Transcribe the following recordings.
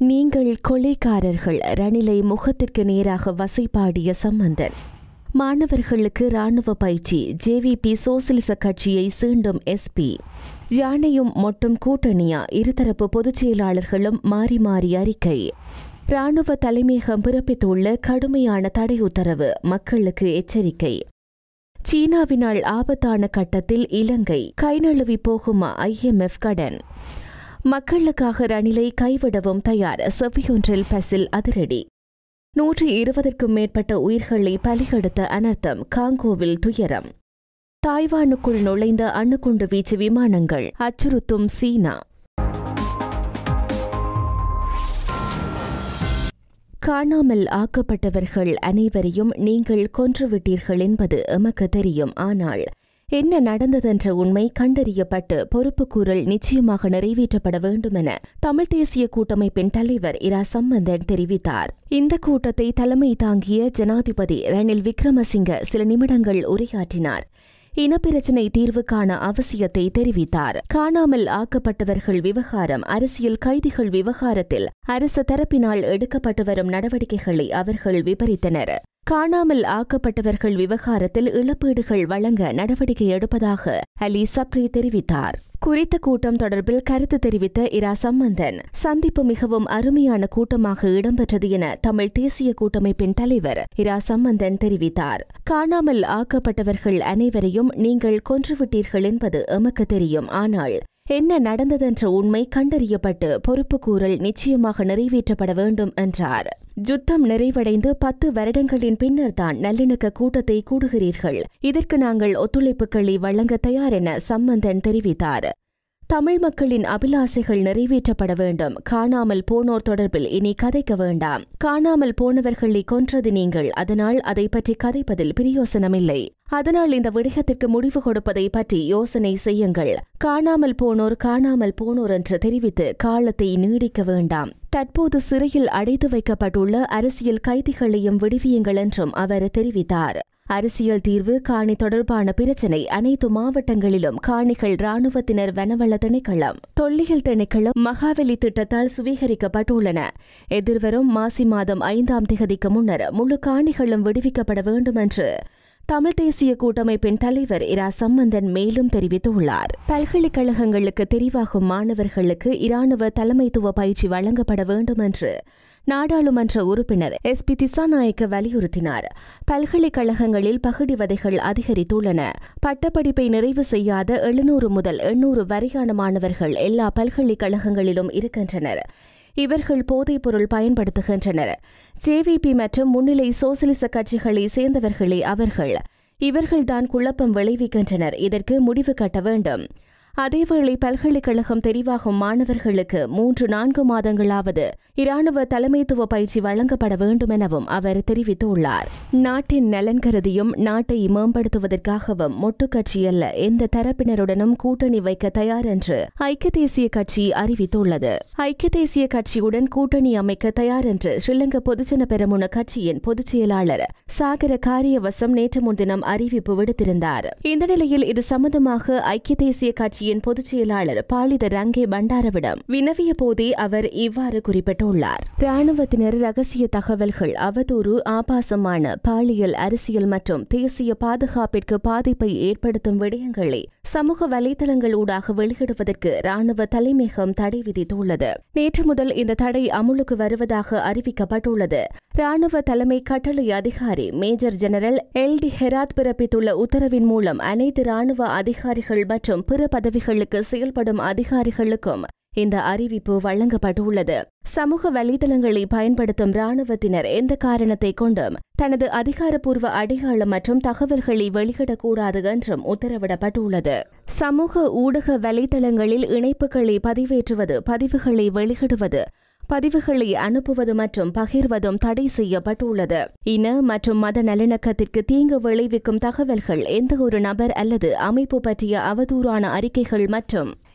நீங்கள் கொலைக்காரர்கள் ரணிலை முகத்திற்கு நேராக வசைபாடிய சம்பந்தன் மாணவர்களுக்கு ராணுவ பயிற்சி ஜேவிபி சோசலிச கட்சியை சீண்டும் எஸ்பி யானையும் மொட்டும் கூட்டணியா இருதரப்பு பொதுச் செயலாளர்களும் மாறி மாறி அறிக்கை ராணுவ தலைமையகம் பிறப்பித்துள்ள கடுமையான தடை உத்தரவு மக்களுக்கு எச்சரிக்கை சீனாவினால் ஆபத்தான கட்டத்தில் இலங்கை கை நழுவி போகுமா ஐஎம்எஃப் கடன் மக்களுக்காக ரணிலை கைவிடவும் தயார் செவ்வியொன்றில் பசில் அதிரடி நூற்றி இருபதற்கும் மேற்பட்ட உயிர்களை பலிகெடுத்த அனர்த்தம் காங்கோவில் துயரம் தாய்வானுக்குள் நுழைந்த அணுகுண்டு வீச்சு விமானங்கள் அச்சுறுத்தும் சீனா காணாமல் ஆக்கப்பட்டவர்கள் அனைவரையும் நீங்கள் கொன்றுவிட்டீர்கள் என்பது எமக்கு தெரியும் ஆனால் என்ன நடந்ததென்ற உண்மை கண்டறியப்பட்டு பொறுப்புக்கூறல் நிச்சயமாக நிறைவேற்றப்பட வேண்டும் என தமிழ் தேசிய கூட்டமைப்பின் தலைவர் இரா சம்பந்தன் தெரிவித்தார் இந்த கூட்டத்தை தலைமை தாங்கிய ஜனாதிபதி ரணில் விக்ரமசிங்க சில நிமிடங்கள் உரையாற்றினார் இனப்பிரச்சினை தீர்வுக்கான அவசியத்தை தெரிவித்தார் காணாமல் ஆக்கப்பட்டவர்கள் விவகாரம் அரசியல் கைதிகள் விவகாரத்தில் அரசு தரப்பினால் எடுக்கப்பட்டு வரும் நடவடிக்கைகளை அவர்கள் விபரித்தனர் காணாமல் ஆக்கப்பட்டவர்கள் விவகாரத்தில் இழப்பீடுகள் வழங்க நடவடிக்கை எடுப்பதாக அலி சப்ரி தெரிவித்தார் குறித்த கூட்டம் தொடர்பில் கருத்து தெரிவித்த இரா சம்பந்தன் சந்திப்பு மிகவும் அருமையான கூட்டமாக இடம்பெற்றது என தமிழ் தேசிய கூட்டமைப்பின் தலைவர் இரா சம்பந்தன் தெரிவித்தார் காணாமல் ஆக்கப்பட்டவர்கள் அனைவரையும் நீங்கள் கொன்றுவிட்டீர்கள் என்பது எமக்கு தெரியும் ஆனால் என்ன நடந்ததென்ற உண்மை கண்டறியப்பட்டு பொறுப்புக்கூறல் நிச்சயமாக நிறைவேற்றப்பட வேண்டும் என்றார் யுத்தம் நிறைவடைந்து பத்து வருடங்களின் பின்னர்தான் நல்லிணக்க கூட்டத்தை கூடுகிறீர்கள் இதற்கு நாங்கள் ஒத்துழைப்புகளை வழங்க தயார் என சம்பந்தன் தெரிவித்தார் தமிழ் மக்களின் அபிலாசைகள் நிறைவேற்றப்பட வேண்டும் காணாமல் போனோர் தொடர்பில் இனி கதைக்க வேண்டாம் காணாமல் போனவர்களை கொன்றது நீங்கள் அதனால் அதை பற்றி கதைப்பதில் பிரயோசனமில்லை அதனால் இந்த விடயத்திற்கு முடிவு கொடுப்பதை பற்றி யோசனை செய்யுங்கள் காணாமல் போனோர் காணாமல் போனோர் என்று தெரிவித்து காலத்தை நீடிக்க வேண்டாம் தற்போது சிறையில் அடைத்து வைக்கப்பட்டுள்ள அரசியல் கைதிகளையும் விடுவியுங்கள் என்றும் அவர் தெரிவித்தார் அரசியல் தீர்வு காணி தொடர்பான பிரச்சினை அனைத்து மாவட்டங்களிலும் காணிகள் ராணுவத்தினர் வனவள திணைக்களம் தொல்லியல் திணைக்களம் மகாவலி திட்டத்தால் சுவீகரிக்கப்பட்டுள்ளன எதிர்வரும் மாசி மாதம் ஐந்தாம் திகதிக்கு முன்னர் முழு காணிகளும் விடுவிக்கப்பட வேண்டும் என்று தமிழ் தேசிய கூட்டமைப்பின் தலைவர் இரா சம்பந்தன் மேலும் தெரிவித்துள்ளார் பல்கலைக்கழகங்களுக்கு தெரிவாகும் மாணவர்களுக்கு இராணுவ தலைமைத்துவ பயிற்சி வழங்கப்பட வேண்டும் என்று நாடாளுமன்ற உறுப்பினர் எஸ் பி திசாநாயக்க வலியுறுத்தினார் பல்கலைக்கழகங்களில் பகுடிவதைகள் அதிகரித்துள்ளன பட்டப்படிப்பை நிறைவு செய்யாத எழுநூறு முதல் எண்ணூறு வரையான மாணவர்கள் எல்லா பல்கலைக்கழகங்களிலும் இருக்கின்றனர் இவர்கள் போதைப்பொருள் பயன்படுத்துகின்றனர் ஜேவிபி மற்றும் முன்னிலை சோசலிச கட்சிகளை சேர்ந்தவர்களே அவர்கள் இவர்கள்தான் குழப்பம் விளைவிக்கின்றனர் இதற்கு முடிவு கட்ட வேண்டும் அதேவேளை பல்கலைக்கழகம் தெரிவாகும் மாணவர்களுக்கு மூன்று நான்கு மாதங்களாவது இராணுவ தலைமைத்துவ பயிற்சி வழங்கப்பட வேண்டும் எனவும் அவர் தெரிவித்துள்ளார் நாட்டின் நலன் கருதியும் நாட்டை மேம்படுத்துவதற்காகவும் மொட்டு கட்சியல்ல எந்த தரப்பினருடனும் கூட்டணி வைக்க தயார் என்று ஐக்கிய தேசிய கட்சி அறிவித்துள்ளது ஐக்கிய தேசிய கட்சியுடன் கூட்டணி அமைக்க தயார் என்று ஸ்ரீலங்கா பொதுஜன பெரமுன கட்சியின் பொதுச் செயலாளர் சாகர காரியவசம் நேற்று முன்தினம் அறிவிப்பு விடுத்திருந்தார் இந்த நிலையில் இது சம்பந்தமாக ஐக்கிய தேசிய கட்சி கட்சியின் பொதுச் செயலாளர் பாலித ரங்கே பண்டாரவிடம் வினவிய போதே அவர் இவ்வாறு குறிப்பிட்டுள்ளார் ராணுவத்தினர் ரகசிய தகவல்கள் அவதூறு ஆபாசமான பாலியல் அரசியல் மற்றும் தேசிய பாதுகாப்பிற்கு பாதிப்பை ஏற்படுத்தும் விடயங்களை சமூக வலைதளங்கள் ஊடாக வெளியிடுவதற்கு ராணுவ தலைமையகம் தடை விதித்துள்ளது நேற்று முதல் இந்த தடை அமுலுக்கு வருவதாக அறிவிக்கப்பட்டுள்ளது ராணுவ தலைமை கட்டளை அதிகாரி major general L D Herath பிறப்பித்துள்ள உத்தரவின் மூலம் அனைத்து ராணுவ அதிகாரிகள் மற்றும் பிற பதவிகளுக்கு செயல்படும் அதிகாரிகளுக்கும் இந்த அறிவிப்பு வழங்கப்பட்டுள்ளது சமூக வலைதளங்களை பயன்படுத்தும் ராணுவத்தினர் எந்த காரணத்தை கொண்டும் தனது அதிகாரப்பூர்வ அடையாளம் மற்றும் தகவல்களை வெளியிடக்கூடாது என்றும் உத்தரவிடப்பட்டுள்ளது சமூக ஊடக வலைதளங்களில் இணைப்புகளை பதிவேற்றுவது பதிவுகளை வெளியிடுவது பதிவுகளை அனுப்புவது மற்றும் பகிர்வதும் தடை செய்யப்பட்டுள்ளது இன மற்றும் மத நல்லிணக்கத்திற்கு தீங்கு விளைவிக்கும் தகவல்கள் எந்த ஒரு நபர் அல்லது அமைப்பு பற்றிய அவதூறான அறிக்கைகள் மற்றும்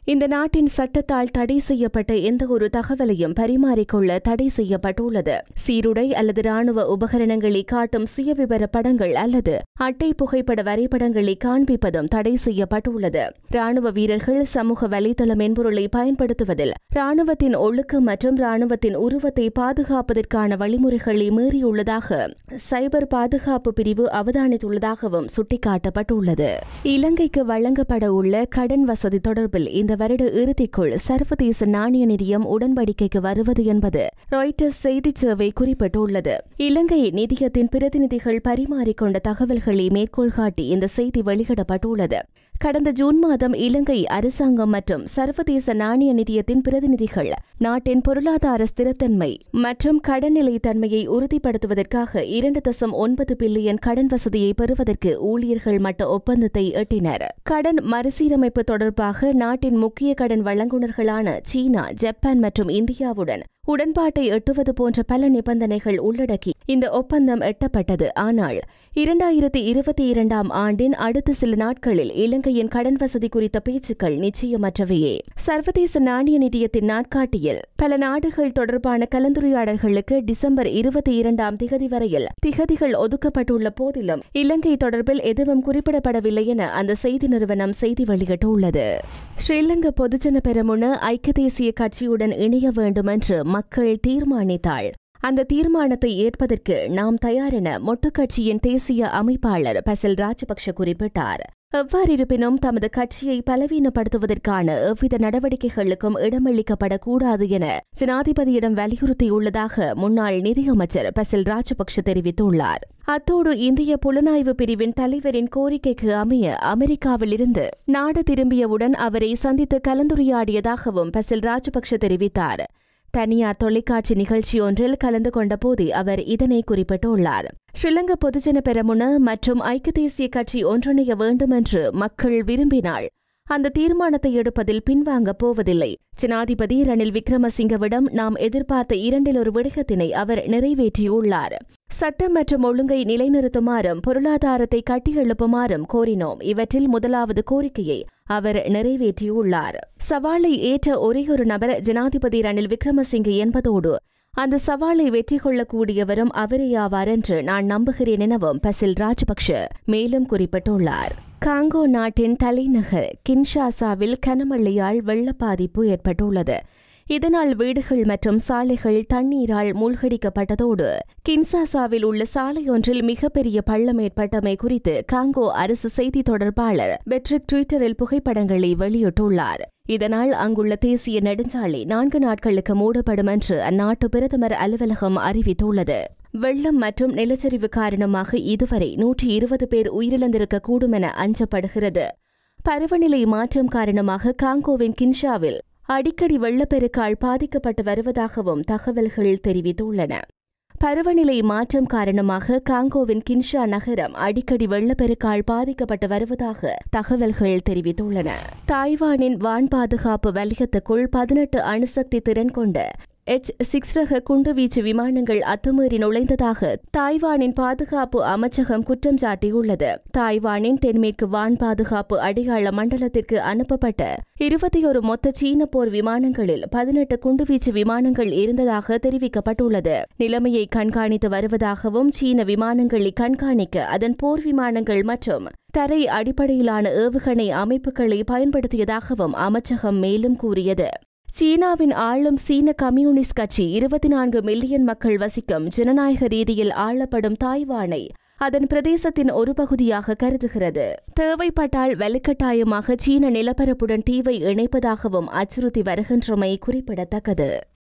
இந்த நாட்டின் சட்டத்தால் தடை செய்யப்பட்ட எந்த ஒரு தகவலையும் பரிமாறிக்கொள்ள தடை செய்யப்பட்டுள்ளது சீருடை அல்லது ராணுவ உபகரணங்களை காட்டும் சுயவிவர படங்கள் அல்லது அட்டை புகைப்பட வரைபடங்களை காண்பிப்பதும் தடை செய்யப்பட்டுள்ளது ராணுவ வீரர்கள் சமூக வலைதள மென்பொருளை பயன்படுத்துவதில் ராணுவத்தின் ஒழுக்கம் மற்றும் ராணுவத்தின் உருவத்தை பாதுகாப்பதற்கான வழிமுறைகளை மீறியுள்ளதாக சைபர் பாதுகாப்பு பிரிவு அவதானித்துள்ளதாகவும் சுட்டிக்காட்டப்பட்டுள்ளது இலங்கைக்கு வழங்கப்பட உள்ள கடன் வசதி தொடர்பில் இந்த வருட இறுதிக்குள் சர்வதேச நாணய நிதியம் உடன்படிக்கைக்கு வருவது என்பது ராய்டர்ஸ் செய்திச் சேவை குறிப்பிட்டுள்ளது இலங்கை நிதியத்தின் பிரதிநிதிகள் பரிமாறிக்கொண்ட தகவல்களை மேற்கோள் காட்டி இந்த செய்தி வெளியிடப்பட்டுள்ளது கடந்த ஜூன் மாதம் இலங்கை அரசாங்கம் மற்றும் சர்வதேச நாணய நிதியத்தின் பிரதிநிதிகள் நாட்டின் பொருளாதார ஸ்திரத்தன்மை மற்றும் கடன்நிலை தன்மையை உறுதிப்படுத்துவதற்காக இரண்டு தசம் ஒன்பது பில்லியன் கடன் வசதியை பெறுவதற்கு ஊழியர்கள் மட்ட ஒப்பந்தத்தை எட்டினர் கடன் மறுசீரமைப்பு தொடர்பாக நாட்டின் முக்கிய கடன் வழங்குநர்களான சீனா ஜப்பான் மற்றும் இந்தியாவுடன் உடன்பாட்டை எட்டுவது போன்ற பல நிபந்தனைகள் உள்ளடக்கி இந்த ஒப்பந்தம் எட்டப்பட்டது ஆனால் இரண்டாயிரத்தி இருபத்தி இரண்டாம் ஆண்டின் அடுத்த சில நாட்களில் இலங்கையின் கடன் வசதி குறித்த பேச்சுக்கள் நிச்சயமற்றவையே சர்வதேச நாணய நிதியத்தின் நாட்காட்டியில் பல நாடுகள் தொடர்பான கலந்துரையாடல்களுக்கு டிசம்பர் இருபத்தி இரண்டாம் திகதி வரையில் திகதிகள் ஒதுக்கப்பட்டுள்ள போதிலும் இலங்கை தொடர்பில் எதுவும் குறிப்பிடப்படவில்லை என அந்த செய்தி நிறுவனம் செய்தி வெளியிட்டுள்ளது ஸ்ரீலங்கா பொதுஜன பெரமுன ஐக்கிய தேசிய கட்சியுடன் இணைய வேண்டும் என்று மக்கள் தீர்மானித்தாள் அந்த தீர்மானத்தை ஏற்பதற்கு நாம் தயார் என மொட்டு கட்சியின் தேசிய அமைப்பாளர் பசில் ராஜபக்ஷ குறிப்பிட்டார் எவ்வாறிருப்பினும் தமது கட்சியை பலவீனப்படுத்துவதற்கான எவ்வித நடவடிக்கைகளுக்கும் இடமளிக்கப்படக்கூடாது என ஜனாதிபதியிடம் வலியுறுத்தியுள்ளதாக முன்னாள் நிதியமைச்சர் பசில் ராஜபக்ஷ தெரிவித்துள்ளார் அத்தோடு இந்திய புலனாய்வு பிரிவின் தலைவரின் கோரிக்கைக்கு அமைய அமெரிக்காவிலிருந்து நாடு திரும்பியவுடன் அவரை சந்தித்து கலந்துரையாடியதாகவும் பசில் ராஜபக்ஷ தெரிவித்தார் தனியார் தொலைக்காட்சி நிகழ்ச்சி ஒன்றில் கலந்து கொண்ட போது அவர் இதனை குறிப்பிட்டுள்ளார் ஸ்ரீலங்கா பொதுஜன பெரமுன மற்றும் ஐக்கிய தேசிய கட்சி ஒன்றிணைய வேண்டும் என்று மக்கள் விரும்பினால் அந்த தீர்மானத்தை எடுப்பதில் பின்வாங்கப் போவதில்லை ஜனாதிபதி ரணில் விக்ரமசிங்கவிடம் நாம் எதிர்பார்த்த இரண்டில் ஒரு விடயத்தினை அவர் நிறைவேற்றியுள்ளார் சட்டம் மற்றும் ஒழுங்கை நிலைநிறுத்துமாறும் பொருளாதாரத்தை கட்டியெழுப்புமாறும் கோரினோம் இவற்றில் முதலாவது கோரிக்கையை அவர் நிறைவேற்றியுள்ளார் சவாலை ஏற்ற ஒரே ஒரு நபர் ஜனாதிபதி ரணில் விக்ரமசிங்கே என்பதோடு அந்த சவாலை வெற்றி கொள்ளக்கூடியவரும் அவரேயாவார் என்று நான் நம்புகிறேன் எனவும் பசில் ராஜபக்ஷ மேலும் குறிப்பிட்டுள்ளார் காங்கோ நாட்டின் தலைநகர் கின்ஷாசாவில் கனமழையால் வெள்ள பாதிப்பு ஏற்பட்டுள்ளது இதனால் வீடுகள் மற்றும் சாலைகள் தண்ணீரால் மூழ்கடிக்கப்பட்டதோடு கின்சாசாவில் உள்ள சாலையொன்றில் மிகப்பெரிய பள்ளம் ஏற்பட்டமை குறித்து காங்கோ அரசு செய்தி தொடர்பாளர் பெட்ரிக் டுவிட்டரில் புகைப்படங்களை வெளியிட்டுள்ளார் இதனால் அங்குள்ள தேசிய நெடுஞ்சாலை நான்கு நாட்களுக்கு மூடப்படும் என்று அந்நாட்டு பிரதமர் அலுவலகம் அறிவித்துள்ளது வெள்ளம் மற்றும் நிலச்சரிவு காரணமாக இதுவரை நூற்றி இருபது பேர் உயிரிழந்திருக்கக்கூடும் என அஞ்சப்படுகிறது பருவநிலை மாற்றம் காரணமாக காங்கோவின் கின்ஷாவில் அடிக்கடி வெள்ளப்பெருக்கால் பாதிக்கப்பட்டு வருவதாகவும் தகவல்கள் தெரிவித்துள்ளன பருவநிலை மாற்றம் காரணமாக காங்கோவின் கின்ஷா நகரம் அடிக்கடி வெள்ளப்பெருக்கால் பாதிக்கப்பட்டு வருவதாக தகவல்கள் தெரிவித்துள்ளன தாய்வானின் வான் பாதுகாப்பு வலயத்துக்குள் பதினெட்டு அணுசக்தி திறன் கொண்ட எச் சிக்ஸ் ரக குண்டுவீச்சு விமானங்கள் அத்துமீறி நுழைந்ததாக தாய்வானின் பாதுகாப்பு அமைச்சகம் குற்றம் சாட்டியுள்ளது தாய்வானின் தென்மேற்கு வான் பாதுகாப்பு அடையாள மண்டலத்திற்கு அனுப்பப்பட்ட இருபத்தி ஒரு மொத்த சீன போர் விமானங்களில் பதினெட்டு குண்டுவீச்சு விமானங்கள் இருந்ததாக தெரிவிக்கப்பட்டுள்ளது நிலைமையை கண்காணித்து வருவதாகவும் சீன விமானங்களை கண்காணிக்க அதன் போர் விமானங்கள் மற்றும் தரை அடிப்படையிலான ஏவுகணை அமைப்புகளை பயன்படுத்தியதாகவும் அமைச்சகம் மேலும் கூறியது சீனாவின் ஆளும் சீன கம்யூனிஸ்ட் கட்சி இருபத்தி நான்கு மில்லியன் மக்கள் வசிக்கும் ஜனநாயக ரீதியில் ஆளப்படும் தாய்வானை அதன் பிரதேசத்தின் ஒரு பகுதியாக கருதுகிறது தேவைப்பட்டால் வலுக்கட்டாயமாக சீன நிலப்பரப்புடன் தீவை இணைப்பதாகவும் அச்சுறுத்தி வருகின்றமை குறிப்பிடத்தக்கது